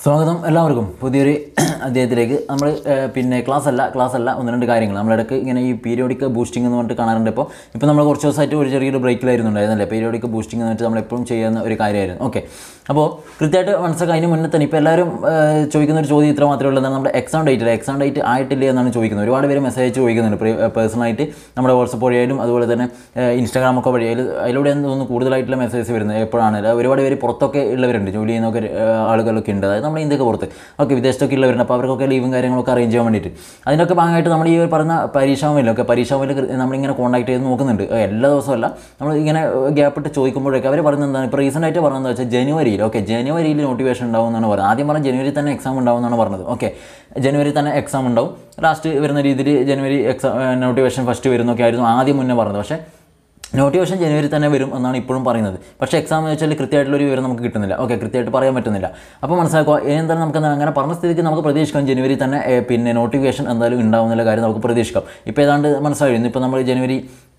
സ്വാഗതം എല്ലാവർക്കും പുതിയൊരു അധ്യായത്തിലേക്ക് നമ്മൾ പിന്നെ ക്ലാസ് അല്ല ക്ലാസ് അല്ല ഒന്ന് രണ്ട് കാര്യങ്ങൾ നമ്മളിടയ്ക്ക് ഇങ്ങനെ ഈ പീരിയോഡിക് ബൂസ്റ്റിംഗ് എന്ന് പറഞ്ഞിട്ട് കാണാറുണ്ട് ഇപ്പോൾ ഇപ്പോൾ നമ്മൾ കുറച്ച് ദിവസമായിട്ട് ഒരു ചെറിയൊരു ബ്രേക്കിലായിരുന്നു ഉണ്ടായിരുന്നല്ലേ പീരിയോഡിക് ബൂസ്റ്റിംഗ് എന്ന് വെച്ചിട്ട് നമ്മൾ എപ്പോഴും ചെയ്യുന്ന ഒരു കാര്യമായിരുന്നു ഓക്കെ അപ്പോൾ കൃത്യമായിട്ട് മനസ്സിലാക്കി അതിന് മുന്നേ തന്നെ ഇപ്പോൾ എല്ലാവരും ഏഹ്, ചോദിക്കുന്ന ഒരു ചോദ്യം ഇത്ര മാത്രമേ ഉള്ളൂ എന്താണ് നമ്മുടെ എക്സാം ഡേറ്റ് അല്ലേ എക്സാം ഡേറ്റ് ആയിട്ടില്ല എന്നാണ് ചോദിക്കുന്നത് ഒരുപാട് പേര് മെസ്സേജ് അയച്ച് ചോദിക്കുന്നുണ്ട് പേഴ്സണലായിട്ട് നമ്മുടെ വാട്സപ്പ് വഴിയായാലും അതുപോലെ തന്നെ ഇൻസ്റ്റാഗ്രാം ഒക്കെ വഴി അതിൽ അതിലൂടെ തോന്നുന്നു കൂടുതലായിട്ടുള്ള മെസ്സേജ് വരുന്നത് എപ്പോഴാണ് അല്ല ഒരുപാട് പേര് പുറത്തൊക്കെ ഉള്ളവരുണ്ട് ജോലി ചെയ്യുന്നൊക്കെ ഏഹ്, ആളുകളൊക്കെ ഉണ്ട് അതായത് നമ്മുടെ ഇന്ത്യക്ക് പുറത്ത് ഓക്കെ വിദേശത്തൊക്കെ ഉള്ളവരുണ്ട് അപ്പോൾ അവർക്കൊക്കെ ലീവും കാര്യങ്ങളൊക്കെ അറേഞ്ച് ചെയ്യാൻ വേണ്ടിയിട്ട് അതിനൊക്കെ ഭാഗമായിട്ട് നമ്മൾ ഈ പറയുന്ന പരീക്ഷാമില്ലൊക്കെ പരീക്ഷാമില്ല നമ്മളിങ്ങനെ കോൺടാക്ട് ചെയ്ത് നോക്കുന്നുണ്ട് ഏഹ്, എല്ലാ ദിവസമല്ല നമ്മൾ ഇങ്ങനെ ഗ്യാപ്പ് ഇട്ട് ചോദിക്കുമ്പോഴൊക്കെ അവർ പറയുന്നത് എന്താണ് ഇപ്പോൾ റീസെൻ്റ് ആയിട്ട് പറഞ്ഞതെന്ന് വെച്ചാൽ ജനുവരിയിൽ ഓക്കെ ജനുവരിയിൽ നോട്ടിഫിക്കേഷൻ ഉണ്ടാവും എന്നാണ് പറയുന്നത് ആദ്യം പറഞ്ഞ ജനുവരി തന്നെ എക്സാം ഉണ്ടാവും എന്നാണ് പറഞ്ഞത് ഓക്കെ ജനുവരി തന്നെ എക്സാം ഉണ്ടാവും ലാസ്റ്റ് വരുന്ന രീതിയിൽ ജനുവരി എക്സാം നോട്ടിഫിക്കേഷൻ ഫസ്റ്റ് വരുന്നൊക്കെ ആയിരുന്നു ആദ്യം മുന്നേ പറഞ്ഞത് പക്ഷേ നോട്ടിഫിക്കേഷൻ ജനുവരി തന്നെ വരും എന്നാണ് ഇപ്പോഴും പറയുന്നത് പക്ഷേ എക്സാം എന്ന് വെച്ചാൽ കൃത്യമായിട്ടുള്ള ഒരു വിവരം നമുക്ക് കിട്ടുന്നില്ല ഓക്കെ കൃത്യമായിട്ട് പറയാൻ പറ്റുന്നില്ല അപ്പോൾ മനസ്സിലാക്കുക ഇനി എന്തായാലും നമുക്ക് അങ്ങനെ പറഞ്ഞ സ്ഥിതിക്ക് നമുക്ക് പ്രതീക്ഷിക്കാം ജനുവരി തന്നെ ഏ, പിന്നെ നോട്ടിഫിക്കേഷൻ എന്തായാലും ഉണ്ടാവുന്നുള്ള കാര്യം നമുക്ക് പ്രതീക്ഷിക്കാം ഇപ്പോൾ ഏതാണ്ട് മനസ്സിലായി ഇന്നിപ്പോൾ നമ്മൾ ജനുവരി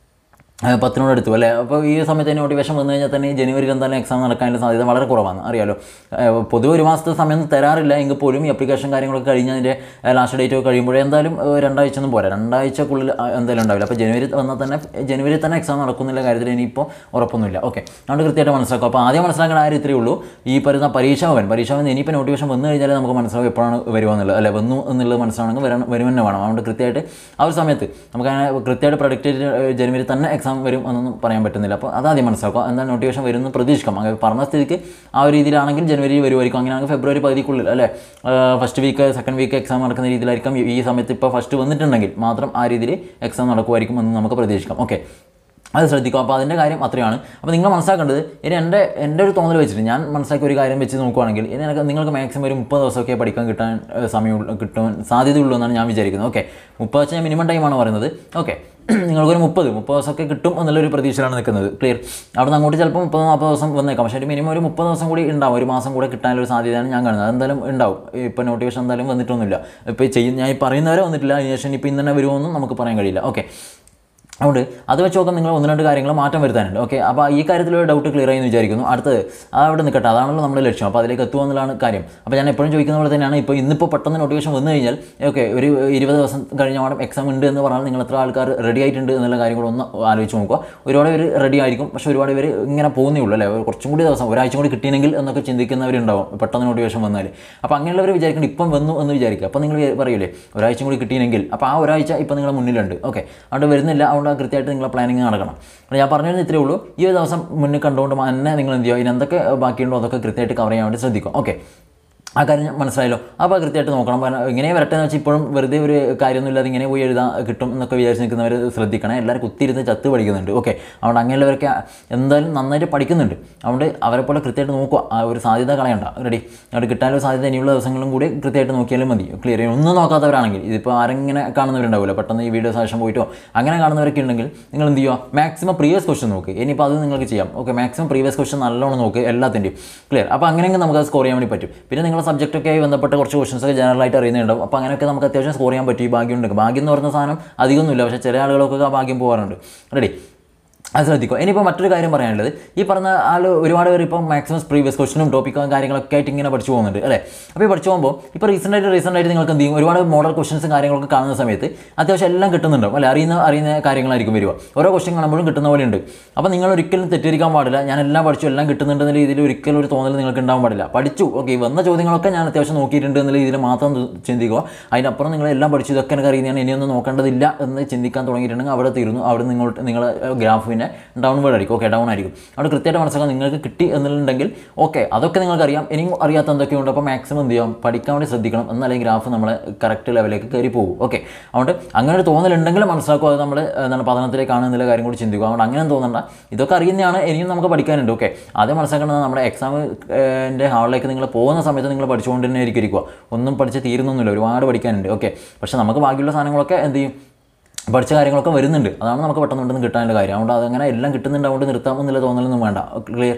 ഏഹ് പത്തിനോട് എടുത്തു അല്ലേ അപ്പോൾ ഈ സമയത്ത് നോട്ടിഫിക്കേഷൻ വന്നു കഴിഞ്ഞാൽ തന്നെ ഈ ജനുവരിയിൽ എന്തായാലും എക്സാം നടക്കാനുള്ള സാധ്യത വളരെ കുറവാണ് അറിയാലോ ഏഹ് പൊതുവെ ഒരു മാസത്തെ സമയം തരാറില്ല എങ്കിൽ പോലും ഈ അപ്ലിക്കേഷൻ കാര്യങ്ങളൊക്കെ കഴിഞ്ഞതിൻ്റെ ലാസ്റ്റ് ഡേറ്റ് ഒക്കെ കഴിയുമ്പോഴേ എന്തായാലും ഏഹ് രണ്ടാഴ്ച ഒന്നും പോരാ രണ്ടാഴ്ചക്കുള്ളിൽ ആ, എന്തായാലും ഉണ്ടാവില്ല അപ്പോൾ ജനുവരി വന്നാൽ തന്നെ ജനുവരി തന്നെ എക്സാം നടക്കുന്നില്ല കാര്യത്തിൽ ഇനിയിപ്പോൾ ഉറപ്പൊന്നുമില്ല ഓക്കെ അതുകൊണ്ട് കൃത്യമായിട്ട് മനസ്സിലാക്കും അപ്പോൾ ആദ്യം മനസ്സിലാക്കേണ്ട കാര്യം ഇത്രയേ ഉള്ളൂ ഈ പറയുന്ന പരീക്ഷാഭവൻ പരീക്ഷാഭവൻ ഇനിയിപ്പോൾ നോട്ടിഫിക്കേഷൻ വന്നു കഴിഞ്ഞാൽ നമുക്ക് മനസ്സിലാവും എപ്പോഴാണ് വരുവാന്നുള്ളത് അല്ലെ വന്നു എന്നുള്ളത് മനസ്സിലാണെങ്കിൽ വരണം വരും തന്നെ വേണം അതുകൊണ്ട് കൃത്യമായിട്ട് ആ ഒരു സമയത്ത് നമുക്ക് അങ്ങനെ കൃത്യമായിട്ട് പ്രൊഡക്റ്റ് ജനുവരി തന്നെ എക്സാം വരും എന്നൊന്നും പറയാൻ പറ്റുന്നില്ല അപ്പോൾ അതാദ്യം മനസ്സിലാക്കുക എന്താ നോട്ടിഫിക്കേഷൻ വരുമെന്ന് പ്രതീക്ഷിക്കാം അങ്ങനെ പറഞ്ഞ സ്ഥിതിക്ക് ആ ഒരു രീതിയിലാണെങ്കിൽ ജനുവരി വരുമായിരിക്കും അങ്ങനെയാണെങ്കിൽ ഫെബ്രുവരി പകുതിക്കുള്ളിൽ അല്ലേ first week second week exam നടക്കുന്ന രീതിയിലായിരിക്കും ഈ സമയത്ത് ഇപ്പോൾ ഫസ്റ്റ് വന്നിട്ടുണ്ടെങ്കിൽ മാത്രം ആ രീതിയിൽ എക്സാം നടക്കുമായിരിക്കും എന്ന് നമുക്ക് പ്രതീക്ഷിക്കാം ഓക്കെ അത് ശ്രദ്ധിക്കുക അപ്പോൾ അതിൻ്റെ കാര്യം അത്രയാണ് അപ്പോൾ നിങ്ങൾ മനസ്സിലാക്കേണ്ടത് ഇനി എൻ്റെ എൻ്റെ ഒരു തോന്നൽ വെച്ചിട്ട് ഞാൻ മനസ്സിലാക്കിയ ഒരു കാര്യം വെച്ച് നോക്കുവാണെങ്കിൽ ഇനി എനിക്ക് നിങ്ങൾക്ക് മാക്സിമം ഒരു മുപ്പത് ദിവസമൊക്കെ പഠിക്കാൻ കിട്ടാൻ ഏഹ്, സമയം കിട്ടാൻ സാധ്യതയുള്ളൂ എന്നാണ് ഞാൻ വിചാരിക്കുന്നത് ഓക്കെ മുപ്പത് വെച്ചാൽ ഞാൻ മിനിമം ടൈമാണ് പറയുന്നത് ഓക്കെ നിങ്ങൾക്കൊരു മുപ്പത് മുപ്പത് ദിവസമൊക്കെ കിട്ടും എന്നുള്ളൊരു പ്രതീക്ഷയിലാണ് നിൽക്കുന്നത് ക്ലിയർ അവിടെ നിന്ന് അങ്ങോട്ട് ചിലപ്പോൾ മുപ്പത് നാൽപ്പത് ദിവസം വന്നേക്കാം പക്ഷേ ഒരു മിനിമം ഒരു മുപ്പത് ദിവസം കൂടി ഉണ്ടാവും ഒരു മാസം കൂടെ കിട്ടാനൊരു സാധ്യതയാണ് ഞാൻ കാണുന്നത് അതെന്തായാലും ഉണ്ടാവും ഇപ്പോൾ നോട്ടിഫിക്കേഷൻ എന്തായാലും വന്നിട്ടൊന്നുമില്ല ഇപ്പോൾ ചെയ്യും ഞാൻ ഈ പറയുന്നവരെ വന്നിട്ടില്ല അതിന് ശേഷം ഇപ്പോൾ ഇന്ന് തന്നെ വരുമോന്നും നമുക്ക് പറയാൻ കഴിയില്ല ഓക്കെ അതുകൊണ്ട് അത് വെച്ച് നോക്കാൻ നിങ്ങൾ ഒന്ന് രണ്ട് കാര്യങ്ങൾ മാറ്റം വരുത്താനുണ്ട് ഓക്കെ അപ്പോൾ ഈ കാര്യത്തിലൊരു ഡൗട്ട് ക്ലിയർ ആയി എന്ന് വിചാരിക്കുന്നു അടുത്തത് അത് അവിടെ നിൽക്കട്ടെ അതാണല്ലോ നമ്മുടെ ലക്ഷ്യം അപ്പോൾ അതിലേക്ക് എത്തുക എന്നുള്ളതാണ് കാര്യം അപ്പോൾ ഞാൻ എപ്പോഴും ചോദിക്കുന്ന പോലെ തന്നെയാണ് ഇപ്പോൾ ഇന്നിപ്പോൾ പെട്ടെന്ന് നോട്ടിഫിക്കേഷൻ വന്നു കഴിഞ്ഞാൽ ഓക്കെ ഒരു ഇരുപത് ദിവസം കഴിഞ്ഞ പാടും എക്സാം ഉണ്ട് എന്ന് പറഞ്ഞാൽ നിങ്ങൾ എത്ര ആൾക്കാർ റെഡി ആയിട്ടുണ്ട് എന്നുള്ള കാര്യം കൂടെ ഒന്ന് ആലോചിച്ച് നോക്കുക ഒരുപാട് പേര് റെഡി ആയിരിക്കും പക്ഷേ ഒരുപാട് പേര് ഇങ്ങനെ പോകുന്നേ ഉള്ളൂ അല്ലേ കുറച്ചും കൂടി ദിവസം ഒരാഴ്ച കൂടി കിട്ടിയെങ്കിൽ എന്നൊക്കെ ചിന്തിക്കുന്നവരുണ്ടാവും പെട്ടെന്ന് നോട്ടിഫിക്കേഷൻ വന്നാൽ അപ്പോൾ അങ്ങനെയുള്ളവർ വിചാരിക്കണം ഇപ്പം വന്നു എന്ന് വിചാരിക്കുക അപ്പോൾ നിങ്ങൾ പറയൂലേ ഒരാഴ്ച കൂടി കിട്ടിയെങ്കിൽ അപ്പോൾ ആ ഒരാഴ്ച ഇപ്പോൾ നിങ്ങളുടെ മുന്നിലുണ്ട് ഓക്കെ അതുകൊണ്ട് വരുന്നില്ല അതുകൊണ്ട് കൃത്യമായിട്ട് നിങ്ങളെ പ്ലാനിങ് നടക്കണം അപ്പോൾ ഞാൻ പറഞ്ഞത് ഇത്രയേ ഉള്ളൂ ഈ ഒരു ദിവസം മുന്നിൽ കണ്ടുകൊണ്ട് തന്നെ നിങ്ങൾ എന്ത് ചെയ്യുക ഇനി എന്തൊക്കെ ബാക്കിയുണ്ടോ അതൊക്കെ കൃത്യമായിട്ട് കവർ ചെയ്യാൻ വേണ്ടി ശ്രദ്ധിക്കും ഓക്കെ ആ കാര്യം ഞാൻ മനസ്സിലായല്ലോ അപ്പോൾ കൃത്യമായിട്ട് നോക്കണം കാരണം ഇങ്ങനെ വരട്ടെ എന്ന് വെച്ചാൽ ഇപ്പോഴും വെറുതെ ഒരു കാര്യമൊന്നുമില്ലാതെ ഇങ്ങനെ പോയി എഴുതാൻ കിട്ടും എന്നൊക്കെ വിചാരിച്ച് നിൽക്കുന്നവർ ശ്രദ്ധിക്കണം എല്ലാവരും കുത്തിയിരുന്ന് ചത്ത് പഠിക്കുന്നുണ്ട് ഓക്കെ അതുകൊണ്ട് അങ്ങനെയുള്ളവരൊക്കെ എന്തായാലും നന്നായിട്ട് പഠിക്കുന്നുണ്ട് അതുകൊണ്ട് അവരെ പോലെ കൃത്യമായിട്ട് നോക്കുക ആ ഒരു സാധ്യത കളയണ്ട റെഡി അവിടെ കിട്ടാനുള്ള സാധ്യത ഇനിയുള്ള ദിവസങ്ങളും കൂടി കൃത്യമായിട്ട് നോക്കിയാലും മതി ക്ലിയർ ഒന്നും നോക്കാത്തവരാണെങ്കിൽ ഇതിപ്പോൾ ആരെങ്ങനെ കാണുന്നവരുണ്ടാവില്ല പെട്ടെന്ന് ഈ വീഡിയോ ശേഷം പോയിട്ടോ അങ്ങനെ കാണുന്നവരൊക്കെ ഉണ്ടെങ്കിൽ നിങ്ങൾ എന്ത് ചെയ്യുക മാക്സിമം പ്രീവിയസ് ക്വസ്റ്റൻ നോക്ക് ഇനിയിപ്പോൾ അത് നിങ്ങൾക്ക് ചെയ്യാം ഓക്കെ മാക്സിമം പ്രീവിയസ് ക്വസ്റ്റൻ നല്ലോണം നോക്ക് എല്ലാത്തിൻ്റെയും ക്ലിയർ അപ്പോൾ അങ്ങനെയെങ്കിൽ നമുക്ക് അത് സ്കോർ ചെയ്യാൻ വേണ്ടി പറ്റും പിന്നെ നിങ്ങളുടെ സബ്ജക്റ്റൊക്കെ ആയി ബന്ധപ്പെട്ട കുറച്ച് ക്വസ്റ്റൻസ് ഒക്കെ ജനറൽ ആയിട്ട് അറിയുന്നുണ്ടാവും അപ്പോൾ അങ്ങനെയൊക്കെ നമുക്ക് അത്യാവശ്യം സ്കോർ ചെയ്യാൻ പറ്റും ഈ ഭാഗ്യം ഉണ്ടെങ്കിൽ ഭാഗ്യം എന്ന് പറയുന്ന സാധനം അധികമൊന്നുമില്ല പക്ഷേ ചില ആളുകളൊക്കെ ആ ഭാഗ്യം പോകാറുണ്ട് റെഡി അത് ശ്രദ്ധിക്കുക ഇനിയിപ്പോൾ മറ്റൊരു കാര്യം പറയാനുള്ളത് ഈ പറഞ്ഞ ആൾ ഒരുപാട് പേര് ഇപ്പം മാക്സിമം പ്രീവിയസ് ക്വസ്റ്റനും ടോപ്പിക്കും കാര്യങ്ങളൊക്കെ ആയിട്ട് ഇങ്ങനെ പഠിച്ചു പോകുന്നുണ്ട് അല്ലേ അപ്പോൾ ഈ പഠിച്ചു പോകുമ്പോൾ ഇപ്പോൾ റീസെൻ്റ് ആയിട്ട് റീസെൻ്റ് ആയിട്ട് നിങ്ങൾക്ക് എന്ത് ചെയ്യും ഒരുപാട് മോഡൽ ക്വസ്റ്റൻസും കാര്യങ്ങളൊക്കെ കാണുന്ന സമയത്ത് അത്യാവശ്യം എല്ലാം കിട്ടുന്നുണ്ടാവും അല്ലെ അറിയുന്ന അറിയുന്ന കാര്യങ്ങളായിരിക്കും വരിക ഓരോ ക്വസ്റ്റൻ കാണുമ്പോഴും കിട്ടുന്ന പോലെ ഉണ്ട് അപ്പോൾ നിങ്ങൾ ഒരിക്കലും തെറ്റിരിക്കാൻ പാടില്ല ഞാൻ എല്ലാം പഠിച്ചു എല്ലാം കിട്ടുന്നുണ്ടെന്ന രീതിയിൽ ഒരിക്കലും ഒരു തോന്നൽ നിങ്ങൾക്ക് ഉണ്ടാവാൻ പാടില്ല പഠിച്ചു ഓക്കെ വന്ന ചോദ്യങ്ങളൊക്കെ ഞാൻ അത്യാവശ്യം നോക്കിയിട്ടുണ്ട് എന്നുള്ള രീതിയിൽ മാത്രം ചിന്തിക്കുക അതിനപ്പുറം നിങ്ങൾ എല്ലാം പഠിച്ചു ഇതൊക്കെ എനിക്ക് അറിയുന്നതാണ് ഇനിയൊന്നും നോക്കേണ്ടതില്ല എന്ന് ചിന്തിക്കാൻ തുടങ്ങിയിട്ടുണ്ടെങ്കിൽ അവിടെ തീരുന്നു അവിടെ നിങ്ങൾ നിങ്ങളെ ഗ്രാഫിനെ ഡൗൺവേർഡ് ആയിരിക്കും ഓക്കെ ഡൗൺ ആയിരിക്കും അവിടെ കൃത്യമായിട്ട് മനസ്സിലാക്കാൻ നിങ്ങൾക്ക് കിട്ടി എന്നുണ്ടെങ്കിൽ ഓക്കെ അതൊക്കെ നിങ്ങൾക്ക് അറിയാം ഇനിയും അറിയാത്ത എന്തൊക്കെയുണ്ട് അപ്പോൾ മാക്സിമം എന്ത് ചെയ്യാം പഠിക്കാൻ വേണ്ടി ശ്രദ്ധിക്കണം എന്നാലേ ഗ്രാഫ് നമ്മളെ കറക്റ്റ് ലെവലിലേക്ക് കയറി പോകും ഓക്കെ അതുകൊണ്ട് അങ്ങനെ ഒരു തോന്നലുണ്ടെങ്കിൽ മനസ്സിലാക്കുക അത് നമ്മൾ എന്താണ് പഠനത്തിലേക്കാണ് എന്നുള്ള കാര്യം കൂടി ചിന്തിക്കുക അതുകൊണ്ട് അങ്ങനെ തോന്നണ്ട ഇതൊക്കെ അറിയുന്നതാണ് ഇനിയും നമുക്ക് പഠിക്കാനുണ്ട് ഓക്കെ ആദ്യം മനസ്സിലാക്കേണ്ടത് നമ്മുടെ എക്സാമിൻ്റെ ഹാളിലേക്ക് നിങ്ങൾ പോകുന്ന സമയത്ത് നിങ്ങൾ പഠിച്ചുകൊണ്ട് തന്നെ ആയിരിക്കും ഇരിക്കുക ഒന്നും പഠിച്ച് തീരുന്നൊന്നുമില്ല ഒരുപാട് പഠിക്കാനുണ്ട് ഓക്കെ പക്ഷേ നമുക്ക് ബാക്കിയുള്ള സാധനങ്ങളൊക്കെ എന്ത് ചെയ്യും പഠിച്ച കാര്യങ്ങളൊക്കെ വരുന്നുണ്ട് അതാണ് നമുക്ക് പെട്ടെന്ന് പെട്ടെന്ന് കിട്ടാനുള്ള കാര്യം അതുകൊണ്ട് അതങ്ങനെ എല്ലാം കിട്ടുന്നുണ്ട് അതുകൊണ്ട് നിർത്താം എന്നുള്ള തോന്നലൊന്നും വേണ്ട ക്ലിയർ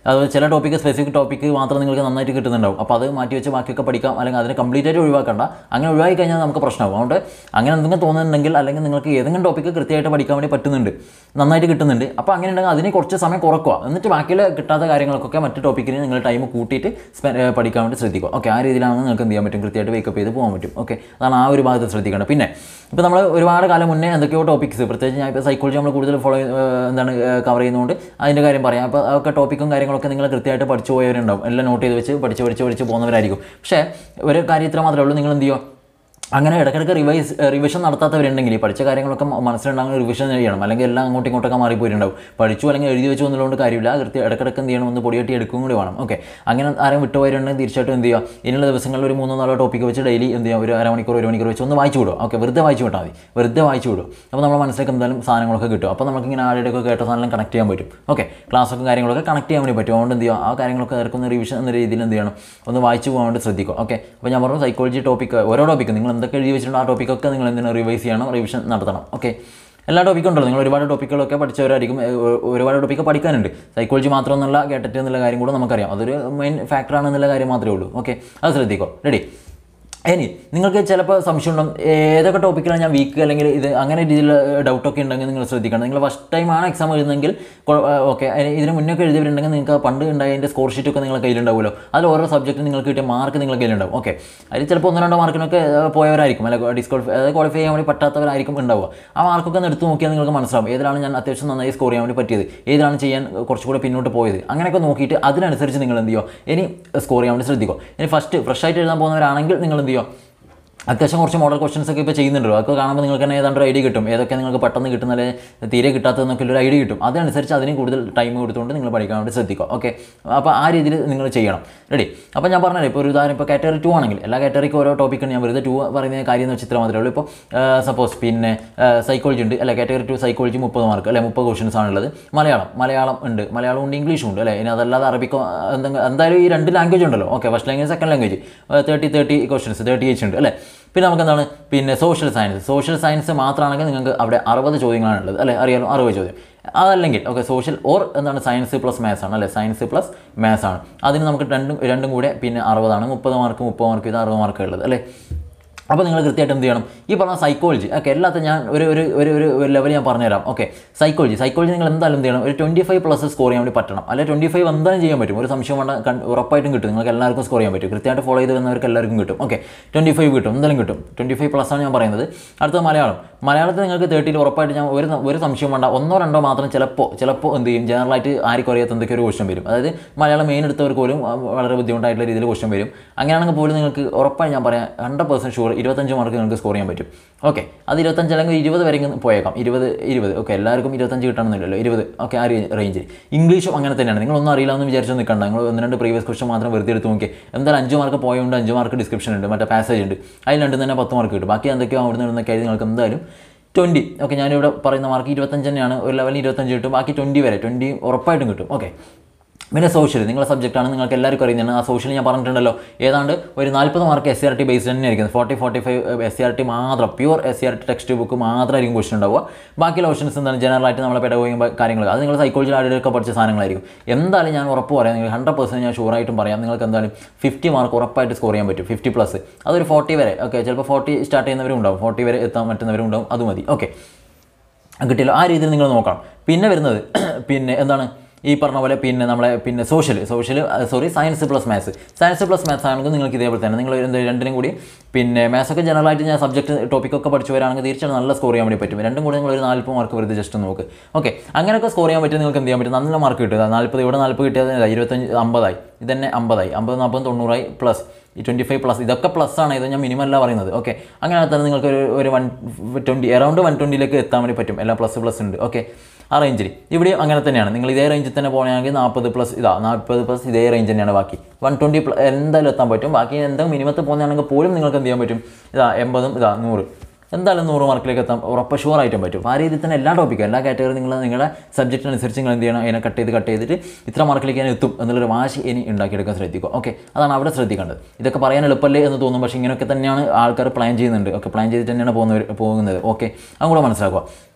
അതുപോലെ ചില ടോപ്പിക്ക് സ്പെസിഫിക് ടോപ്പിക്ക് മാത്രം നിങ്ങൾക്ക് നന്നായിട്ട് കിട്ടുന്നുണ്ടാവും അപ്പോൾ അത് മാറ്റി വെച്ച് ബാക്കിയൊക്കെ പഠിക്കാം അല്ലെങ്കിൽ അതിനെ കംപ്ലീറ്റ് ആയിട്ട് ഒഴിവാക്കണ്ട അങ്ങനെ ഒഴിവാക്കി കഴിഞ്ഞാൽ നമുക്ക് പ്രശ്നമാകും അതുകൊണ്ട് അങ്ങനെ എന്തെങ്കിലും തോന്നുന്നുണ്ടെങ്കിൽ അല്ലെങ്കിൽ നിങ്ങൾക്ക് ഏതെങ്കിലും ടോപ്പിക്ക് കൃത്യമായിട്ട് പഠിക്കാൻ വേണ്ടി പറ്റുന്നുണ്ട് നന്നായിട്ട് കിട്ടുന്നുണ്ട് അപ്പോൾ അങ്ങനെ ഉണ്ടെങ്കിൽ അതിന് കുറച്ച് സമയം കുറക്കുക എന്നിട്ട് ബാക്കിയുള്ള കിട്ടാത്ത കാര്യങ്ങൾക്കൊക്കെ മറ്റ് ടോപ്പിക്കിന് നിങ്ങൾ ടൈം കൂട്ടിയിട്ട് സ്പെ- ഏ, പഠിക്കാൻ വേണ്ടി ശ്രദ്ധിക്കുക ഓക്കെ ആ രീതിയിലാണ് നിങ്ങൾക്ക് എന്ത് ചെയ്യാൻ പറ്റും കൃത്യമായിട്ട് വേക്കപ്പ് ചെയ്ത് പോകാൻ പറ്റും ഓക്കെ അതാണ് ആ ഒരു ഭാഗത്ത് ശ്രദ്ധിക്കേണ്ടത് പിന്നെ ഇപ്പോൾ നമ്മൾ ഒരുപാട് കാലം മുന്നേ എന്തൊക്കെയോ ടോപ്പിക്സ് പ്രത്യേകിച്ച് ഞാൻ ഇപ്പോൾ സൈക്കോളജി നമ്മൾ കൂടുതൽ ഫോളോ എന്താണ് കവർ ചെയ്യുന്നതുകൊണ്ട് അതിൻ്റെ കാര്യം പറയാം അപ്പോൾ അതൊക്കെ ടോപ്പിക്കും കാര്യങ്ങളൊക്കെ നിങ്ങൾ കൃത്യമായിട്ട് പഠിച്ചു പോയവരുണ്ടാവും എല്ലാം നോട്ട് ചെയ്ത് വെച്ച് പഠിച്ച് പഠിച്ച് പഠിച്ച് പോകുന്നവരായിരിക്കും പക്ഷേ ഒരു കാര്യം ഇത്ര മാത്രമേ ഉള്ളൂ നിങ്ങൾ എന്ത് ചെയ്യുക അങ്ങനെ ഇടയ്ക്കിടയ്ക്ക് റിവൈസ് റിവിഷൻ നടത്താത്തവരുണ്ടെങ്കിൽ ഈ പഠിച്ച കാര്യങ്ങളൊക്കെ മ- മനസ്സിലുണ്ടാകുന്ന റിവിഷൻ ചെയ്യണം അല്ലെങ്കിൽ എല്ലാം അങ്ങോട്ടും ഇങ്ങോട്ടൊക്കെ മാറിപ്പോയിട്ടുണ്ടാവും പഠിച്ചു അല്ലെങ്കിൽ എഴുതി വെച്ചു എന്നുള്ളതുകൊണ്ട് കാര്യമില്ല കൃത്യം ഇടയ്ക്കിടയ്ക്ക് എന്ത് ചെയ്യണം ഒന്ന് പൊടിയട്ടി എടുക്കും കൂടി വേണം ഓക്കെ അങ്ങനെ ആരും വിട്ടുപോയിട്ടുണ്ടെങ്കിൽ തീർച്ചയായിട്ടും എന്ത് ചെയ്യുക ഇനിയുള്ള ദിവസങ്ങളിൽ ഒരു മൂന്നോ നാലോ ടോപ്പിക്ക് വെച്ച് ഡെയിലി എന്ത് ചെയ്യുക ഒരു അരമണിക്കൂർ ഒരു മണിക്കൂർ വെച്ച് ഒന്ന് വായിച്ചു വിടുക ഓക്കെ വെറുതെ വായിച്ചു വിട്ടാൽ മതി വെറുതെ വായിച്ചു വിടും അപ്പോൾ നമ്മൾ മനസ്സിലേക്ക് എന്തായാലും സാധനങ്ങളൊക്കെ കിട്ടും അപ്പോൾ നമുക്ക് ഇങ്ങനെ ആരുടെയൊക്കെ കേട്ട സാധനം കണക്ട് ചെയ്യാൻ പറ്റും ഓക്കെ ക്ലാസ്സൊക്കെ കാര്യങ്ങളൊക്കെ കണക്ട് ചെയ്യാൻ വേണ്ടി പറ്റും അതുകൊണ്ട് എന്ത് ചെയ്യുക ആ കാര്യങ്ങളൊക്കെ ഇറക്കുന്ന റിവിഷൻ എന്ന രീതിയിൽ എന്ത് ചെയ്യണം ഒന്ന് വായിച്ചു പോകാൻ വേണ്ടി ശ്രദ്ധിക്കുക ഓക്കെ അപ്പോൾ ഞാൻ പറഞ്ഞു സൈക്കോളജി ടോപ്പിക്ക് ഓരോ ടോപ്പിക്ക് നിങ്ങൾ എന്തൊക്കെ എഴുതി വെച്ചിട്ടുണ്ടോ ആ ടോപ്പിക്കൊക്കെ നിങ്ങൾ എന്തിനാണ് റിവൈസ് ചെയ്യണം റിവിഷൻ നടത്തണം ഓക്കെ എല്ലാ ടോപ്പിക്കും ഉണ്ടല്ലോ നിങ്ങൾ ഒരുപാട് ടോപ്പിക്കുകളൊക്കെ പഠിച്ചവരായിരിക്കും ഏ, ഒ- ഒരുപാട് ടോപ്പിക്ക് പഠിക്കാനുണ്ട് സൈക്കോളജി മാത്രമെന്നുള്ള കേട്ടിട്ട് എന്നുള്ള കാര്യം കൂടെ നമുക്കറിയാം അതൊരു മെയിൻ ഫാക്ടറാണെന്നുള്ള കാര്യം മാത്രമേ ഉള്ളൂ ഓക്കെ അത് ശ്രദ്ധിക്കോ റെഡി ഇനി നിങ്ങൾക്ക് ചിലപ്പോൾ സംശയം ഉണ്ടാവും ഏതൊക്കെ ടോപ്പിക്കിലാണ് ഞാൻ വീക്ക് അല്ലെങ്കിൽ ഇത് അങ്ങനെ രീതിയിൽ ഡൗട്ടൊക്കെ ഉണ്ടെങ്കിൽ നിങ്ങൾ ശ്രദ്ധിക്കണം നിങ്ങൾ ഫസ്റ്റ് ടൈമാണ് എക്സാം എഴുതുന്നെങ്കിൽ ഓക്കെ ഇതിന് മുന്നേ ഒക്കെ എഴുതിയവരുണ്ടെങ്കിൽ നിങ്ങൾക്ക് പണ്ട് ഉണ്ടായതിൻ്റെ സ്കോർ ഷീറ്റൊക്കെ നിങ്ങളുടെ കയ്യിലുണ്ടാവുമല്ലോ അതിൽ ഓരോ സബ്ജക്റ്റ് നിങ്ങൾക്ക് കിട്ടിയ മാർക്ക് നിങ്ങളുടെ കയ്യിലുണ്ടാവും ഓക്കെ അതിൽ ചിലപ്പോൾ ഒന്നോ രണ്ടോ മാർക്കിനൊക്കെ ഏഹ്, പോയവരായിരിക്കും അല്ലെങ്കിൽ ഡിസ്ക്വാളിഫൈ അതായത് ക്വാളിഫൈ ചെയ്യാൻ വേണ്ടി പറ്റാത്തവരായിരിക്കും ഉണ്ടാവുക ആ മാർക്കൊക്കെ ഒന്ന് എടുത്ത് നോക്കിയാൽ നിങ്ങൾക്ക് മനസ്സിലാവും ഏതിലാണ് ഞാൻ അത്യാവശ്യം നന്നായി സ്കോർ ചെയ്യാൻ വേണ്ടി പറ്റിയത് ഏതിലാണ് ചെയ്യാൻ കുറച്ചുകൂടെ പിന്നോട്ട് പോയത് അങ്ങനെയൊക്കെ നോക്കിയിട്ട് അതിനനുസരിച്ച് നിങ്ങൾ എന്ത് ചെയ്യുക ഇനി സ്കോർ ചെയ്യാൻ വേണ്ടി ശ്രദ്ധിക്കുക ഇനി ഫസ്റ്റ് ഫ്രഷ് ആയിട്ട് എഴുതാൻ പോകുന്നവരാണെങ്കിൽ നിങ്ങൾ എന്ത് ചെയ്യുക അത്യാവശ്യം കുറച്ച് മോഡൽ ക്വസ്റ്റൻസ് ഒക്കെ ഇപ്പോൾ ചെയ്യുന്നുണ്ടല്ലോ അതൊക്കെ കാണുമ്പോൾ നിങ്ങൾക്ക് തന്നെ ഏതാണ്ട് ഒരു ഐഡിയ കിട്ടും ഏതൊക്കെ നിങ്ങൾക്ക് പെട്ടെന്ന് കിട്ടുന്ന അല്ലെങ്കിൽ തീരെ കിട്ടാത്തതെന്നൊക്കെ ഒരു ഐഡിയ കിട്ടും അതനുസരിച്ച് അതിന് കൂടുതൽ ടൈം കൊടുത്തുകൊണ്ട് നിങ്ങൾ പഠിക്കാൻ വേണ്ടി ശ്രദ്ധിക്കുക ഓക്കെ അപ്പോൾ ആ രീതിയിൽ നിങ്ങൾ ചെയ്യണം റെഡി അപ്പോൾ ഞാൻ പറഞ്ഞല്ലോ ഇപ്പോൾ ഒരു ഉദാഹരണം ഇപ്പോൾ കാറ്റഗറി ടു ആണെങ്കിൽ എല്ലാ കാറ്റഗറിക്കും ഓരോ ടോപ്പിക്കാണ് ഞാൻ വെറുതെ ടു പറയുന്ന കാര്യം എന്ന് വെച്ചാൽ ഇത്ര മാത്രമേ ഉള്ളൂ ഇപ്പോൾ സപ്പോസ് പിന്നെ സൈക്കോളജി ഉണ്ട് അല്ലെ കാറ്റഗറി ടു സൈക്കോളജി മുപ്പത് മാർക്ക് അല്ലെ മുപ്പത് ക്വസ്റ്റൻസ് ആണുള്ളത് മലയാളം മലയാളം ഉണ്ട് മലയാളം ഉണ്ട് ഇംഗ്ലീഷും ഉണ്ട് അല്ലേ ഇനി അതല്ലാതെ അറബിക്കോ എന്തെങ്കിലും എന്തായാലും ഈ രണ്ട് ലാംഗ്വേജ് ഉണ്ടല്ലോ okay first language second language thirty thirty questions thirty eight ഉണ്ട് അല്ലേ പിന്നെ നമുക്ക് എന്താണ് പിന്നെ സോഷ്യൽ സയൻസ് സോഷ്യൽ സയൻസ് മാത്രമാണെങ്കിൽ നിങ്ങൾക്ക് അവിടെ അറുപത് ചോദ്യങ്ങളാണ് ഉള്ളത് അല്ലേ അറിയാലോ അറുപത് ചോദ്യം അതല്ലെങ്കിൽ ഓക്കെ സോഷ്യൽ ഓർ എന്താണ് സയൻസ് പ്ലസ് മാത്സ് ആണ് അല്ലേ സയൻസ് പ്ലസ് മാത്സ് ആണ് അതിന് നമുക്ക് രണ്ടും രണ്ടും കൂടെ പിന്നെ അറുപതാണ് മുപ്പത് മാർക്ക് മുപ്പത് മാർക്ക് ഇത് അറുപത് മാർക്ക് ഉള്ളത് അല്ലേ അപ്പോൾ നിങ്ങൾ കൃത്യമായിട്ട് എന്ത് ചെയ്യണം ഈ പറഞ്ഞ സൈക്കോളജി ഓക്കെ എല്ലാത്തും ഞാൻ ഒരു ഒരു ഒരു ഒരു ഒരു ലെവൽ ഞാൻ പറഞ്ഞുതരാം ഓക്കെ സൈക്കോളജി സൈക്കോളജി നിങ്ങൾ എന്തായാലും എന്ത് ചെയ്യണം ഒരു ട്വൻറ്റി ഫൈവ് പ്ലസ് സ്കോർ ചെയ്യാൻ വേണ്ടി പറ്റണം അല്ലെങ്കിൽ ട്വൻറ്റി ഫൈവ് എന്തായാലും ചെയ്യാൻ പറ്റും ഒരു സംശയം വേണ്ട കണ്ട് ഉറപ്പായിട്ടും കിട്ടും നിങ്ങൾക്ക് എല്ലാവർക്കും സ്കോർ ചെയ്യാൻ പറ്റും കൃത്യമായിട്ട് ഫോളോ ചെയ്ത് വന്നവർക്ക് എല്ലാവർക്കും കിട്ടും ഓക്കെ ട്വൻറ്റി ഫൈവ് കിട്ടും എന്തായാലും കിട്ടും ട്വൻറ്റി ഫൈവ് പ്ലസ് ആണ് ഞാൻ പറയുന്നത് അടുത്തത് മലയാളം മലയാളത്തിൽ നിങ്ങൾക്ക് തേർട്ടിയിൽ ഉറപ്പായിട്ട് ഞാൻ ഒരു ഒരു സംശയം വേണ്ട ഒന്നോ രണ്ടോ മാത്രം ചിലപ്പോൾ ചിലപ്പോൾ എന്ത് ചെയ്യും ജനറലായിട്ട് ആർക്കും അറിയാത്ത എന്തൊക്കെ ഒരു ക്വസ്റ്റൻ വരും അതായത് മലയാളം മെയിൻ എടുത്തവർക്ക് പോലും ആ, വളരെ ബുദ്ധിമുട്ടായിട്ടുള്ള രീതിയിൽ ക്വസ്റ്റൻ വരും അങ്ങനെയാണെങ്കിൽ പോലും നിങ്ങൾക്ക് ഉറപ്പായി ഞാൻ പറയാം ഹൺഡ്രഡ് പെർസെൻറ്റ് ഷുവർ ഇരുപത്തഞ്ച് മാർക്ക് നിങ്ങൾക്ക് സ്കോർ ചെയ്യാൻ പറ്റും ഓക്കെ അത് ഇരുപത്തഞ്ച് അല്ലെങ്കിൽ ഇരുപത് വരെ പോയേക്കാം ഇരുപത് ഇരുപത് ഓക്കെ എല്ലാവർക്കും ഇരുപത്തഞ്ച് കിട്ടണമെന്നില്ലല്ലോ ഇരുപത് ഓക്കെ ആ റേഞ്ചിൽ ഇംഗ്ലീഷും അങ്ങനെ തന്നെയാണ് നിങ്ങളൊന്നും അറിയില്ല എന്ന് വിചാരിച്ചു നിൽക്കണ്ട നിങ്ങൾ ഒന്ന് രണ്ട് പ്രീവിയസ് ക്വസ്റ്റൻ മാത്രം വെറുതെ എടുത്ത് നോക്കി എന്തായാലും അഞ്ച് മാർക്ക് പോയതുകൊണ്ട് അഞ്ച് മാർക്ക് ഡിസ്ക്രിപ്ഷൻ ഉണ്ട് മറ്റേ പാസേജ് ഉണ്ട് അതിൽ രണ്ടും തന്നെ പത്ത് മാർക്ക് കിട്ടും ബാക്കി എന്തൊക്കെയോ അവിടെ നിന്ന് നിന്നൊക്കെ ആയി നിങ്ങൾക്ക് എന്തായാലും ട്വൻറ്റി ഓക്കെ ഞാനിവിടെ പറയുന്ന മാർക്ക് ഇരുപത്തഞ്ച് തന്നെയാണ് ഒരു ലെവലിൽ ഇരുപത്തഞ്ച് കിട്ടും ബാക്കി ട്വൻറ്റി വരെ ട്വൻറ്റി ഉറപ്പായിട്ടും കിട്ടും ഓക്കെ പിന്നെ സോഷ്യൽ നിങ്ങളുടെ സബ്ജക്റ്റാണ് നിങ്ങൾക്ക് എല്ലാവർക്കും അറിയുന്നതാണ് ആ സോഷ്യൽ ഞാൻ പറഞ്ഞിട്ടുണ്ടല്ലോ ഏതാണ്ട് ഒരു നാൽപ്പത് mark S C R T based തന്നെ ആയിരിക്കും forty forty five S C R T മാത്രം pure S C R T textbook മാത്രമായിരിക്കും ക്വസ്റ്റൻ ഉണ്ടാവുക ബാക്കിയുള്ള ഓപ്ഷൻസ് എന്താണ് ജനറലായിട്ട് നമ്മളെ പെടകോയും കാര്യങ്ങൾ അത് നിങ്ങൾ സൈക്കോളജി ആളുകളൊക്കെ പഠിച്ച സാധനങ്ങളായിരിക്കും എന്തായാലും ഞാൻ ഉറപ്പ് പറയാം നിങ്ങൾ ഹൺഡ്രഡ് പെർസെൻറ്റ് ഞാൻ ഷുവറായിട്ടും പറയാം നിങ്ങൾക്ക് എന്തായാലും ഫിഫ്റ്റി മാർക്ക് ഉറപ്പായിട്ട് സ്കോർ ചെയ്യാൻ പറ്റും ഫിഫ്റ്റി പ്ലസ് അതൊരു ഫോർട്ടി വരെ ഓക്കെ ചിലപ്പോൾ ഫോർട്ടി സ്റ്റാർട്ട് ചെയ്യുന്നവരും ഉണ്ടാവും ഫോർട്ടി വരെ എത്താൻ പറ്റുന്നവരും ഉണ്ടാവും അത് മതി ഓക്കെ കിട്ടിയല്ലോ ആ രീതിയിൽ നിങ്ങൾ നോക്കണം പിന്നെ വരുന്നത് പിന്നെ എന്താണ് ഈ പറഞ്ഞ പോലെ പിന്നെ നമ്മളെ പിന്നെ social social sorry science plus maths science plus maths ആണെങ്കിൽ നിങ്ങൾക്ക് ഇതേപോലെ തന്നെ നിങ്ങൾ എന്ത് രണ്ടിനും കൂടി പിന്നെ മാത്സ് ഒക്കെ ജനറലായിട്ട് ഞാൻ സബ്ജക്റ്റ് ടോപ്പിക്കൊക്കെ പഠിച്ചു വരാണെങ്കിൽ തീർച്ചയായും നല്ല സ്കോർ ചെയ്യാൻ വേണ്ടി പറ്റും രണ്ടും കൂടി നിങ്ങൾ ഒരു നാൽപ്പത് മാർക്ക് വെറുതെ ജസ്റ്റ് നോക്ക് ഓക്കെ അങ്ങനെയൊക്കെ സ്കോർ ചെയ്യാൻ പറ്റും നിങ്ങൾക്ക് എന്ത് ചെയ്യാൻ പറ്റും നല്ല മാർക്ക് കിട്ടുക നാൽപ്പത് ഇവിടെ നാൽപ്പത് കിട്ടിയത് ഇരുപത്തഞ്ച് അമ്പതായി ഇതന്നെ അമ്പതായി അമ്പത് നാൽപ്പത് തൊണ്ണൂറായി പ്ലസ് ഈ ട്വൻറ്റി ഫൈവ് പ്ലസ് ഇതൊക്കെ പ്ലസ് ആണ് ഇത് ഞാൻ മിനിമം അല്ല പറയുന്നത് ഓക്കെ അങ്ങനെ തന്നെ നിങ്ങൾക്ക് ഒരു ഒരു വൺ ട്വൻറ്റി അറൗണ്ട് വൺ ട്വൻറ്റിയിലേക്ക് എത്താൻ വേണ്ടി പറ്റും എല്ലാം പ്ലസ് പ്ലസ് ഉണ്ട് ഓക്കെ ആ റേഞ്ചിൽ ഇവിടെയും അങ്ങനെ തന്നെയാണ് നിങ്ങൾ ഇതേ റേഞ്ചിൽ തന്നെ പോകുകയാണെങ്കിൽ നാൽപ്പത് പ്ലസ് ഇതാ നാൽപ്പത് പ്ലസ് ഇതേ റേഞ്ച് തന്നെയാണ് ബാക്കി വൺ ട്വൻറ്റി എന്തായാലും എത്താൻ പറ്റും ബാക്കി എന്തെങ്കിലും മിനിമത്തിൽ പോകുന്നതാണെങ്കിൽ പോലും നിങ്ങൾക്ക് എന്ത് ചെയ്യാൻ പറ്റും ഇതാ എൺപതും ഇതാ നൂറ് എന്തായാലും നൂറ് മാർക്കിലേക്ക് എത്താൻ ഉറപ്പ് ഷുവർ ആയിട്ടും പറ്റും ആ രീതിയിൽ തന്നെ എല്ലാ ടോപ്പിക്കും എല്ലാ കാറ്റഗറി നിങ്ങൾ നിങ്ങളുടെ സബ്ജക്റ്റിനനുസരിച്ച് നിങ്ങൾ എന്ത് ചെയ്യണം അതിനെ കട്ട് ചെയ്ത് കട്ട് ചെയ്തിട്ട് ഇത്ര മാർക്കിലേക്ക് ഞാൻ എത്തും എന്നുള്ളൊരു വാശി ഇനി ഉണ്ടാക്കിയെടുക്കാൻ ശ്രദ്ധിക്കുക ഓക്കെ അതാണ് അവിടെ ശ്രദ്ധിക്കേണ്ടത് ഇതൊക്കെ പറയാൻ എളുപ്പമല്ലേ എന്ന് തോന്നും പക്ഷേ ഇങ്ങനെയൊക്കെ തന്നെയാണ് ആൾക്കാർ പ്ലാൻ ചെയ്യുന്നുണ്ട് ഓക്കെ പ്ലാൻ ചെയ്തിട്ട് തന്നെയാണ് പോകുന്നവർ പോകുന്നത് ഓക്കെ അതും കൂടെ മനസ്സിലാക്കുക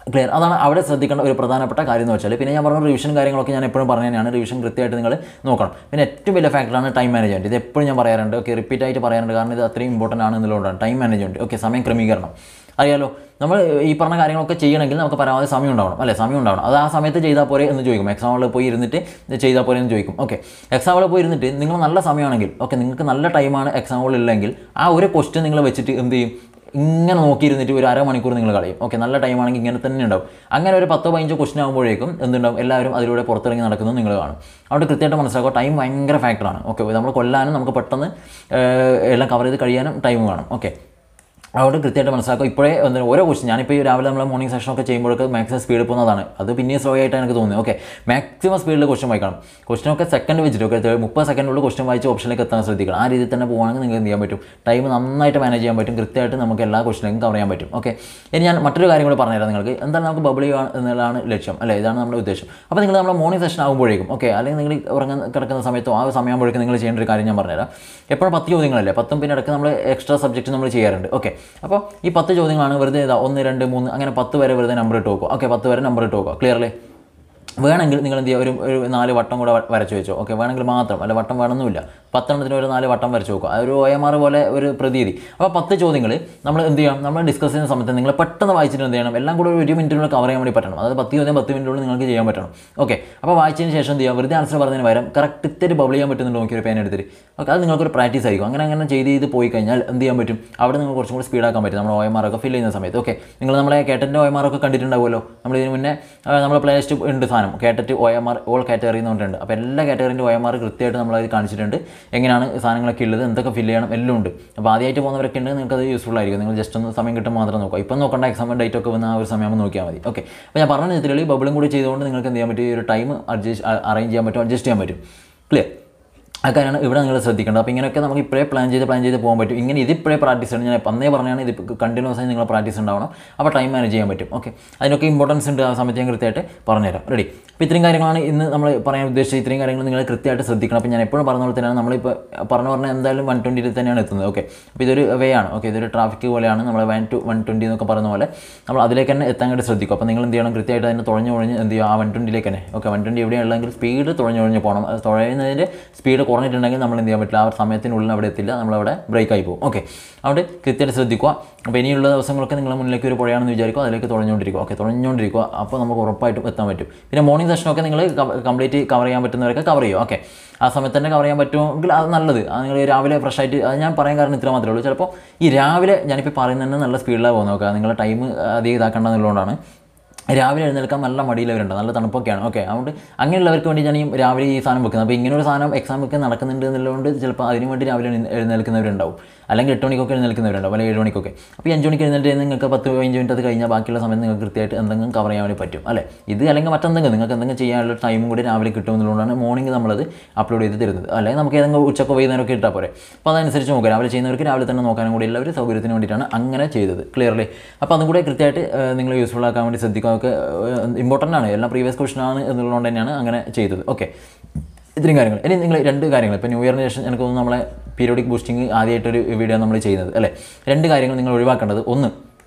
ക്ലിയർ അതാണ് അവിടെ ശ്രദ്ധിക്കേണ്ട ഒരു പ്രധാനപ്പെട്ട കാര്യം എന്ന് വെച്ചാൽ പിന്നെ ഞാൻ പറഞ്ഞ റിവിഷൻ കാര്യങ്ങളൊക്കെ ഞാൻ എപ്പോഴും പറഞ്ഞു തന്നെയാണ് റിവിഷൻ കൃത്യമായിട്ട് നിങ്ങൾ നോക്കണം പിന്നെ ഏറ്റവും വലിയ ഫാക്ടറാണ് ടൈം മാനേജ്മെൻറ്റ് ഇത് എപ്പോഴും ഞാൻ പറയാറുണ്ട് ഓക്കെ റിപ്പീറ്റ് ആയിട്ട് പറയാറുണ്ട് കാരണം ഇത് അത്രയും ഇമ്പോർട്ടൻ്റ് ആണ് എന്നുള്ളതുകൊണ്ടാണ് ടൈം മാനേജ്മെൻറ്റ് ഓക്കെ സമയം ക്രമീകരണം അറിയാലോ നമ്മൾ ഈ പറഞ്ഞ കാര്യങ്ങളൊക്കെ ചെയ്യണമെങ്കിൽ നമുക്ക് പരമാവധി സമയം ഉണ്ടാവണം അല്ലേ സമയം ഉണ്ടാവണം അത് ആ സമയത്ത് ചെയ്താൽ പോരെ എന്ന് ചോദിക്കും എക്സാം ഹാളിൽ പോയി ഇരുന്നിട്ട് ചെയ്താൽ പോരെ എന്ന് ചോദിക്കും ഓക്കെ എക്സാം ഹാളിൽ പോയി ഇരുന്നിട്ട് നിങ്ങൾ നല്ല സമയമാണെങ്കിൽ ഓക്കെ നിങ്ങൾക്ക് നല്ല ടൈമാണ് എക്സാം ഹാളിൽ ഇല്ലെങ്കിൽ ആ ഒരു ക്വസ്റ്റ്യൻ നിങ്ങൾ വെച്ചിട്ട് എന്ത് ചെയ്യും ഇങ്ങനെ നോക്കിയിരുന്നിട്ട് ഒരു അരമണിക്കൂർ നിങ്ങൾ കളയും ഓക്കെ നല്ല ടൈമാണെങ്കിൽ ഇങ്ങനെ തന്നെ ഉണ്ടാവും അങ്ങനെ ഒരു പത്തോ പതിനഞ്ചോ ക്വസ്റ്റൻ ആകുമ്പോഴേക്കും എന്തുണ്ടാവും എല്ലാവരും അതിലൂടെ പുറത്തിറങ്ങി നടക്കുന്നത് നിങ്ങൾ കാണും അവിടെ കൃത്യമായിട്ട് മനസ്സിലാക്കുക ടൈം ഭയങ്കര ഫാക്ടറാണ് ഓക്കെ നമ്മൾ കൊല്ലാനും നമുക്ക് പെട്ടെന്ന് ഏഹ്, എല്ലാം കവർ ചെയ്ത് കഴിയാനും ടൈം വേണം ഓക്കെ അതുകൊണ്ട് കൃത്യമായിട്ട് മനസ്സിലാക്കുക ഇപ്പോഴേ എന്താ ഓരോ ക്വസ്റ്റൻ ഞാനിപ്പോൾ ഈ രാവിലെ നമ്മൾ മോർണിംഗ് സെഷൻ ഒക്കെ ചെയ്യുമ്പോഴൊക്കെ മാക്സിമം സ്പീഡ് പോകുന്നതാണ് അത് പിന്നെയും സ്ലോ ആയിട്ടാണ് എനിക്ക് തോന്നുന്നത് ഓക്കെ മാക്സിമം സ്പീഡിൽ ക്വസ്റ്റൻ വായിക്കണം ക്വസ്റ്റൻ ഒക്കെ സെക്കൻഡ് വെച്ചിട്ട് ഒക്കെ മുപ്പത് സെക്കൻഡിനുള്ളിൽ ക്വസ്റ്റൻ വായിച്ച് ഓപ്ഷനിലേക്ക് എത്താൻ ശ്രദ്ധിക്കണം ആ രീതിയിൽ തന്നെ പോകുകയാണെങ്കിൽ നിങ്ങൾക്ക് എന്ത് ചെയ്യാൻ പറ്റും ടൈം നന്നായിട്ട് മാനേജ് ചെയ്യാൻ പറ്റും കൃത്യമായിട്ട് നമുക്ക് എല്ലാ ക്വസ്റ്റിനും കവർ ചെയ്യാൻ പറ്റും ഓക്കെ ഇനി ഞാൻ മറ്റൊരു കാര്യം കൂടി പറഞ്ഞുതരാം നിങ്ങൾക്ക് എന്താണ് നമുക്ക് ബബിൾ ചെയ്യുക എന്നുള്ളതാണ് ലക്ഷ്യം അല്ലേ ഇതാണ് നമ്മുടെ ഉദ്ദേശം അപ്പോൾ നിങ്ങൾ നമ്മുടെ മോർണിംഗ് സെഷൻ ആകുമ്പോഴേക്കും ഓക്കെ അല്ലെങ്കിൽ നിങ്ങൾ ഉറങ്ങാൻ കിടക്കുന്ന സമയത്തോ ആ സമയമാകുമ്പോഴേക്കും നിങ്ങൾ ചെയ്യേണ്ട ഒരു കാര്യം ഞാൻ പറഞ്ഞുതരാം എപ്പോഴും പത്ത് ചോദ്യങ്ങളല്ലേ പത്തും പിന്നെ ഇടയ്ക്ക് നമ്മൾ എക്സ്ട്രാ സബ്ജക്റ്റ് നമ്മൾ ചെയ്യാറുണ്ട് ഓക്കെ അപ്പോൾ ഈ പത്ത് ചോദ്യങ്ങളാണ് വെറുതെ ഇതാ ഒന്ന് രണ്ട് മൂന്ന് അങ്ങനെ പത്ത് വരെ വെറുതെ നമ്പർ ഇട്ട് നോക്കുക ഓക്കെ പത്ത് വരെ നമ്പർ ഇട്ട് നോക്കുക ക്ലിയർലേ വേണമെങ്കിൽ നിങ്ങൾ എന്ത് ചെയ്യുക ഒരു ഒരു നാല് വട്ടം കൂടെ വ- വരച്ച് വെച്ചോ ഓക്കെ വേണമെങ്കിൽ മാത്രം അല്ല വട്ടം വേണമെന്നില്ല പത്തെണ്ണത്തിന് ഒരു നാല് വട്ടം വരച്ച് നോക്കുക അതൊരു ഒ എം ആർ പോലെ ഒരു പ്രതീതി അപ്പോൾ പത്ത് ചോദ്യങ്ങൾ നമ്മൾ എന്ത് ചെയ്യാം നമ്മൾ ഡിസ്കസ് ചെയ്യുന്ന സമയത്ത് നിങ്ങൾ പെട്ടെന്ന് വായിച്ചിട്ട് എന്ത് ചെയ്യണം എല്ലാം കൂടെ ഒരു ഒരു മിനിറ്റിനുള്ളിൽ കവർ ചെയ്യാൻ വേണ്ടി പറ്റണം അതായത് പത്ത് ചോദ്യം പത്ത് മിനിറ്റിനുള്ളിൽ നിങ്ങൾക്ക് ചെയ്യാൻ പറ്റണം ഓക്കെ അപ്പോൾ വായിച്ചതിന് ശേഷം എന്ത് ചെയ്യുക വെറുതെ ആൻസർ പറഞ്ഞതിന് പകരം കറക്റ്റ് ഇത്തിരി ബബിൾ ചെയ്യാൻ പറ്റുന്നുണ്ടോ നോക്കി ഒരു പേന എടുത്തിട്ട് ഓക്കെ അത് നിങ്ങൾക്കൊരു പ്രാക്ടീസ് ആയിരിക്കും അങ്ങനെ അങ്ങനെ ചെയ്ത് ചെയ്ത് പോയി കഴിഞ്ഞാൽ എന്ത് ചെയ്യാൻ പറ്റും അവിടെ നിങ്ങൾ കുറച്ചും കൂടി സ്പീഡാക്കാൻ പറ്റും നമ്മൾ ഒ എം ആർ ഒക്കെ ഫിൽ ചെയ്യുന്ന സമയത്ത് ഓക്കെ നിങ്ങൾ നമ്മളെ കേട്ടൻ്റെ ഒ എം ആർ ഒക്കെ കണ്ടിട്ടുണ്ടാവുമല്ലോ നമ്മൾ ഇതിന് മുന്നേ നമ്മൾ പ്ലേ ലിസ്റ്റ് ഉണ്ട് സാധനം കേട്ടറ്റ് O M R all category എന്ന് പറഞ്ഞിട്ടുണ്ട് അപ്പോൾ എല്ലാ കാറ്റഗറിൻ്റെ ഒ എം ആർ കൃത്യമായിട്ട് നമ്മളത് കാണിച്ചിട്ടുണ്ട് എങ്ങനെയാണ് സാധനങ്ങളൊക്കെ ഉള്ളത് എന്തൊക്കെ ഫില്ല് ചെയ്യണം എല്ലാം ഉണ്ട് അപ്പോൾ ആദ്യമായിട്ട് പോകുന്നവരൊക്കെ ഉണ്ട് നിങ്ങൾക്ക് അത് യൂസ്ഫുൾ ആയിരിക്കും നിങ്ങൾ ജസ്റ്റ് ഒന്ന് സമയം കിട്ടും മാത്രം നോക്കുക ഇപ്പം നോക്കേണ്ട എക്സാം ഡേറ്റ് ഒക്കെ വന്ന ആ ഒരു സമയം നോക്കിയാൽ മതി ഓക്കെ അപ്പോൾ ഞാൻ പറഞ്ഞ വിധത്തിൽ ബബിളും കൂടി ചെയ്തുകൊണ്ട് നിങ്ങൾക്ക് എന്ത് ചെയ്യാൻ പറ്റും ഈ ഒരു ടൈം അഡ്ജസ്റ്റ് അറേഞ്ച് ചെയ്യാൻ പറ്റും അഡ്ജസ്റ്റ് ചെയ്യാൻ പറ്റും ക്ലിയർ ആ കാര്യമാണ് ഇവിടെ നിങ്ങൾ ശ്രദ്ധിക്കേണ്ടത് അപ്പോൾ ഇങ്ങനെയൊക്കെ നമുക്ക് ഇപ്പോഴേ പ്ലാൻ ചെയ്ത് പ്ലാൻ ചെയ്ത് പോകാൻ പറ്റും ഇങ്ങനെ ഇതിപ്പോഴേ പ്രാക്ടീസ് ചെയ്യണം ഞാൻ അന്നേ പറഞ്ഞാണ് ഇത് കണ്ടിന്യൂസ് ആയി നിങ്ങൾ പ്രാക്ടീസ് ഉണ്ടാവണം അപ്പോൾ ടൈം മാനേജ് ചെയ്യാൻ പറ്റും ഓക്കെ അതിനൊക്കെ ഇമ്പോർട്ടൻസ് ഉണ്ട് ആ സമയത്ത് ഞാൻ കൃത്യമായിട്ട് പറഞ്ഞുതരാം റെഡി അപ്പോൾ ഇത്രയും കാര്യങ്ങളാണ് ഇന്ന് നമ്മൾ പറയാൻ ഉദ്ദേശിച്ചത് ഇത്രയും കാര്യങ്ങൾ നിങ്ങൾ കൃത്യമായിട്ട് ശ്രദ്ധിക്കണം അപ്പോൾ ഞാൻ എപ്പോഴും പറഞ്ഞ പോലെ തന്നെയാണ് നമ്മളിപ്പോൾ പറഞ്ഞു പറഞ്ഞാൽ എന്തായാലും വൺ ട്വൻറ്റിയിൽ തന്നെയാണ് എത്തുന്നത് ഓക്കെ അപ്പോൾ ഇതൊരു വേ ആണ് ഓക്കെ ഇതൊരു ട്രാഫിക് പോലെയാണ് നമ്മൾ വൺ ടു വൺ ട്വൻറ്റി എന്നൊക്കെ പറയുന്ന പോലെ നമ്മൾ അതിലേക്ക് തന്നെ എത്താൻ വേണ്ടി ശ്രദ്ധിക്കും അപ്പോൾ നിങ്ങൾ എന്ത് ചെയ്യണം കൃത്യമായിട്ട് അതിനെ തുഴഞ്ഞു തുഴഞ്ഞ് എന്ത് ചെയ്യുക ആ വൺ ട്വൻറ്റിയിലേക്ക് തന്നെ ഓക്കെ വൺ ട്വൻറ്റി എവിടെയുള്ളെങ്കിൽ സ്പീഡ് തുഴഞ്ഞു തുഴഞ്ഞ് പോകണം അത് തുഴയുന്നതിൻ്റെ സ്പീഡ് കുറഞ്ഞിട്ടുണ്ടെങ്കിൽ നമ്മൾ എന്ത് ചെയ്യാൻ പറ്റില്ല ആ ഒരു സമയത്തിനുള്ളിൽ അവിടെ എത്തില്ല നമ്മളവിടെ ബ്രേക്ക് ആയി പോകും ഓക്കെ അവിടെ കൃത്യമായിട്ട് ശ്രദ്ധിക്കുക അപ്പോൾ ഇനിയുള്ള ദിവസങ്ങളൊക്കെ നിങ്ങൾ മുന്നിലേക്ക് ഒരു പുഴയാണെന്ന് വിചാരിക്കുക അതിലേക്ക് തുഴഞ്ഞുകൊണ്ടിരിക്കുക ഓക്കെ തുഴഞ്ഞുകൊണ്ടിരിക്കുക അപ്പോൾ നമുക്ക് ഉറപ്പായിട്ടും എത്താൻ പറ്റും പിന്നെ മോർണിംഗ് സെഷനൊക്കെ നിങ്ങൾ കംപ്ലീറ്റ് കവർ ചെയ്യാൻ പറ്റുന്നവരൊക്കെ കവർ ചെയ്യുക ഓക്കെ ആ സമയത്ത് തന്നെ കവർ ചെയ്യാൻ പറ്റുമെങ്കിൽ അത് നല്ലത് അത് നിങ്ങൾ രാവിലെ ഫ്രഷ് ആയിട്ട് അത് ഞാൻ പറയാൻ കാരണം ഇത്ര മാത്രമേ ഉള്ളൂ ചിലപ്പോൾ ഈ രാവിലെ ഞാനിപ്പോൾ പറയുന്നത് തന്നെ നല്ല സ്പീഡിലാണ് പോകുന്നത് നോക്കുക നിങ്ങളുടെ ടൈം അധികം ഇതാക്കേണ്ടതെന്നുള്ളതുകൊണ്ടാണ് രാവിലെ എഴുന്നേൽക്കാൻ നല്ല മടിയുള്ളവരുണ്ട് നല്ല തണുപ്പൊക്കെയാണ് ഓക്കെ അതുകൊണ്ട് അങ്ങനെയുള്ളവർക്ക് വേണ്ടി ഞാൻ ഈ രാവിലെ ഈ സാധനം വെക്കുന്നത് അപ്പോൾ ഇങ്ങനെ ഒരു സാധനം എക്സാം ഒക്കെ നടക്കുന്നുണ്ട് എന്നുള്ളതുകൊണ്ട് ചിലപ്പോൾ അതിന് വേണ്ടി രാവിലെ എഴുന്ന- എഴുന്നേൽക്കുന്നവരുണ്ടാവും അല്ലെങ്കിൽ എട്ട് മണിക്കൊക്കെ എഴുന്നേൽക്കുന്നവരുണ്ടാവും അല്ലെങ്കിൽ ഏഴ് മണിക്കൊക്കെ അപ്പോൾ ഈ അഞ്ച് മണിക്ക് എഴുന്നേറ്റ് നിങ്ങൾക്ക് പത്ത് പതിനഞ്ച് മിനിറ്റ് അത് കഴിഞ്ഞാൽ ബാക്കിയുള്ള സമയത്ത് നിങ്ങൾക്ക് കൃത്യമായിട്ട് എന്തെങ്കിലും കവർ ചെയ്യാൻ വേണ്ടി പറ്റും അല്ലേ ഇത് അല്ലെങ്കിൽ മറ്റെന്തെങ്കിലും നിങ്ങൾക്ക് എന്തെങ്കിലും ചെയ്യാനുള്ള ടൈമും കൂടി രാവിലെ കിട്ടുമെന്നുള്ളതുകൊണ്ടാണ് മോർണിംഗ് നമ്മളത് അപ്ലോഡ് ചെയ്ത് തരുന്നത് അല്ലെങ്കിൽ നമുക്ക് ഏതെങ്കിലും ഉച്ചക്കോ വൈകുന്നേരമൊക്കെ ഇട്ടാൽ പോരെ അപ്പോൾ അതനുസരിച്ച് നോക്കാം രാവിലെ ചെയ്യുന്നവർക്ക് രാവിലെ തന്നെ നോക്കാനും കൂടി എല്ലാവരും സൗകര്യത്തിന് വേണ്ടിയിട്ടാണ് അങ്ങനെ ചെയ്തത് ക്ലിയർലി അപ്പോൾ അതും കൂടെ കൃത്യമായിട്ട് നിങ്ങൾ യൂസ്ഫുൾ ആക്കാൻ വേണ്ടി ശ്രദ്ധിക്കുക അതൊക്കെ ഇമ്പോർട്ടൻ്റ് ആണ് എല്ലാം പ്രീവിയസ് ക്വസ്റ്റൻ ആണ് എന്നുള്ളതുകൊണ്ട് തന്നെയാണ് അങ്ങനെ ചെയ്തത് ഓക്കെ ഇത്രയും കാര്യങ്ങൾ ഇനി നിങ്ങൾ രണ്ട് കാര്യങ്ങൾ ഇപ്പോൾ ന്യൂ ഇയറിന് ശേഷം എനിക്ക് തോന്നുന്നു നമ്മളെ പീരിയോഡിക് ബൂസ്റ്റിംഗ് ആദ്യമായിട്ടൊരു വീഡിയോ നമ്മൾ ചെയ്യുന്നത് അല്ലേ രണ്ട് കാര്യങ്ങൾ നിങ്ങൾ ഒഴിവാക്കേണ്ടത് ഒന്ന്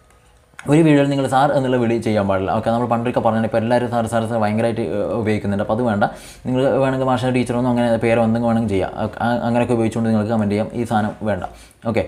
ഒരു വീഡിയോയിൽ നിങ്ങൾ സാർ എന്നുള്ള വിളി ചെയ്യാൻ പാടില്ല ഓക്കെ നമ്മൾ പണ്ടൊക്കെ പറഞ്ഞാൽ ഇപ്പോൾ എല്ലാവരും സാർ സാർ സാർ ഭയങ്കരമായിട്ട് ഏഹ്, ഉപയോഗിക്കുന്നുണ്ട് അപ്പോൾ അത് വേണ്ട നിങ്ങൾ വേണമെങ്കിൽ മാഷ ടീച്ചറൊന്നും അങ്ങനെ പേരോ എന്തെങ്കിലും വേണമെങ്കിൽ ചെയ്യാം അ- ആ- അങ്ങനെയൊക്കെ ഉപയോഗിച്ചുകൊണ്ട് നിങ്ങൾക്ക് കമൻറ്റ് ചെയ്യാം ഈ സാധനം വേണ്ട ഓക്കെ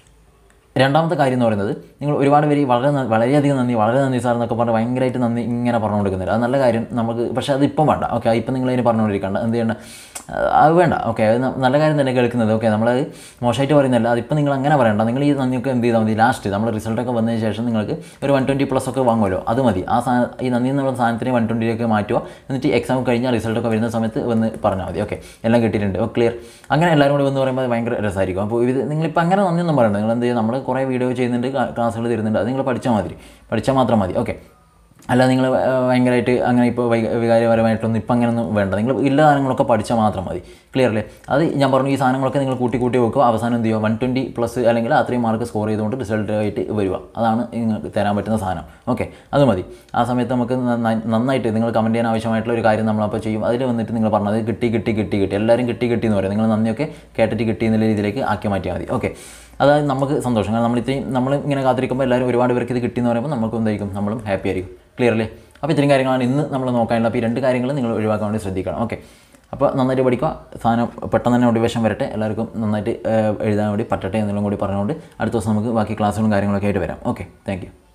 രണ്ടാമത്തെ കാര്യം എന്ന് പറയുന്നത് നിങ്ങൾ ഒരുപാട് പേര് വളരെ ന- വളരെയധികം നന്ദി വളരെ നന്ദി സാർ എന്നൊക്കെ പറഞ്ഞ് ഭയങ്കരമായിട്ട് നന്ദി ഇങ്ങനെ പറഞ്ഞുകൊടുക്കുന്നില്ല അത് നല്ല കാര്യം നമുക്ക് പക്ഷേ അത് ഇപ്പം വേണ്ട ഓക്കെ ഇപ്പം നിങ്ങൾ അതിന് പറഞ്ഞുകൊണ്ടിരിക്കേണ്ട എന്ത് ചെയ്യേണ്ട അത് വേണ്ട ഓക്കെ അത് ന- നല്ല കാര്യം തന്നെ കേൾക്കുന്നത് ഓക്കെ നമ്മളത് മോശമായിട്ട് പറയുന്നില്ല അതിപ്പോൾ നിങ്ങൾ അങ്ങനെ പറയണ്ട നിങ്ങൾ ഈ നന്ദിയൊക്കെ എന്ത് ചെയ്താൽ മതി ലാസ്റ്റ് നമ്മൾ റിസൾട്ടൊക്കെ വന്നതിന് ശേഷം നിങ്ങൾക്ക് ഒരു വൺ ട്വൻറ്റി പ്ലസ് ഒക്കെ വാങ്ങുമല്ലോ അത് മതി ആ സാധനം ഈ നന്ദി എന്നുള്ള സാധനത്തിനെ വൺ ട്വൻറ്റിയിലേക്ക് മാറ്റുക എന്നിട്ട് എക്സാം കഴിഞ്ഞാൽ റിസൾട്ടൊക്കെ വരുന്ന സമയത്ത് വന്ന് പറഞ്ഞാൽ മതി ഓക്കെ എല്ലാം കിട്ടിയിട്ടുണ്ട് ഓ ക്ലിയർ അങ്ങനെ എല്ലാവരും കൂടി വന്ന് പറയുമ്പോൾ അത് ഭയങ്കര രസമായിരിക്കും അപ്പോൾ ഇത് നിങ്ങളിപ്പോൾ അങ്ങനെ നന്ദിയൊന്നും പറയണ്ട നിങ്ങൾ എന്ത് ചെയ്യുക നമ്മൾ കുറേ വീഡിയോ ചെയ്യുന്നുണ്ട് ക്ലാസ്സുകൾ തരുന്നുണ്ട് അത് നിങ്ങൾ പഠിച്ചാൽ മതി പഠിച്ചാൽ മാത്രം മതി ഓക്കെ അല്ല നിങ്ങൾ ഭയങ്കരമായിട്ട് അങ്ങനെ ഇപ്പോൾ വൈക വികാരപരമായിട്ടൊന്നും ഇപ്പം അങ്ങനെയൊന്നും വേണ്ട നിങ്ങൾ ഇല്ല സാധനങ്ങളൊക്കെ പഠിച്ചാൽ മാത്രം മതി ക്ലിയർലി അത് ഞാൻ പറഞ്ഞു ഈ സാധനങ്ങളൊക്കെ നിങ്ങൾ കൂട്ടി കൂട്ടി വെക്കുക അവസാനം എന്ത് ചെയ്യുക വൺ ട്വൻറ്റി പ്ലസ് അല്ലെങ്കിൽ അത്രയും മാർക്ക് സ്കോർ ചെയ്തുകൊണ്ട് റിസൾട്ട് ആയിട്ട് വരിക അതാണ് നിങ്ങൾക്ക് തരാൻ പറ്റുന്ന സാധനം ഓക്കെ അത് മതി ആ സമയത്ത് നമുക്ക് നന്നായി- നന്നായിട്ട് നിങ്ങൾ കമൻറ്റ് ചെയ്യാൻ ആവശ്യമായിട്ടുള്ള ഒരു കാര്യം നമ്മളപ്പോൾ ചെയ്യും അതിൽ വന്നിട്ട് നിങ്ങൾ പറഞ്ഞത് കിട്ടി കിട്ടി കിട്ടി കിട്ടി എല്ലാവരും കിട്ടി കിട്ടി എന്ന് പറയും നിങ്ങൾ നന്ദിയൊക്കെ കേട്ടിട്ട് കിട്ടി എന്നുള്ള രീതിയിലേക്ക് ആക്കി മാറ്റിയാൽ മതി ഓക്കെ അതായത് നമുക്ക് സന്തോഷം കാരണം നമ്മൾ ഇത്രയും നമ്മൾ ഇങ്ങനെ കാത്തിരിക്കുമ്പോൾ എല്ലാവരും ഒരുപാട് പേർക്ക് ഇത് കിട്ടിയെന്ന് പറയുമ്പോൾ നമുക്ക് എന്തായിരിക്കും നമ്മളും ഹാപ്പി ആയിരിക്കും ക്ലിയർ അല്ലേ അപ്പോൾ ഇത്രയും കാര്യങ്ങളാണ് ഇന്ന് നമ്മൾ നോക്കാനുള്ള അപ്പോൾ ഈ രണ്ട് കാര്യങ്ങൾ നിങ്ങൾ ഒഴിവാക്കാൻ വേണ്ടി ശ്രദ്ധിക്കണം ഓക്കെ അപ്പോൾ നന്നായിട്ട് പഠിക്കുക സാധനം പെട്ടെന്ന് തന്നെ മോട്ടിവേഷൻ വരട്ടെ എല്ലാവർക്കും നന്നായിട്ട് ഏഹ്, എഴുതാൻ വേണ്ടി പറ്റട്ടെ എന്നുള്ളതും കൂടി പറഞ്ഞുകൊണ്ട് അടുത്ത ദിവസം നമുക്ക് ബാക്കി ക്ലാസ്സുകളും കാര്യങ്ങളൊക്കെ ആയിട്ട് വരാം ഓക്കെ താങ്ക്